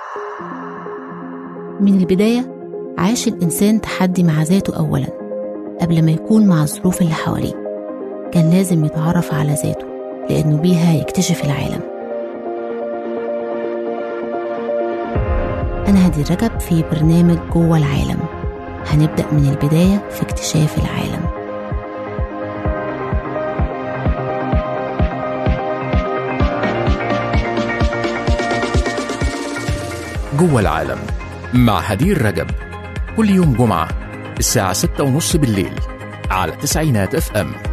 من البداية عاش الإنسان تحدي مع ذاته أولا قبل ما يكون مع الظروف اللي حواليه كان لازم يتعرف على ذاته لأنه بيها يكتشف العالم أنا هدي رجب في برنامج جوه العالم هنبدأ من البداية في اكتشاف العالم جوه العالم مع هدير رجب كل يوم جمعة الساعة ستة ونص بالليل على تسعينات اف ام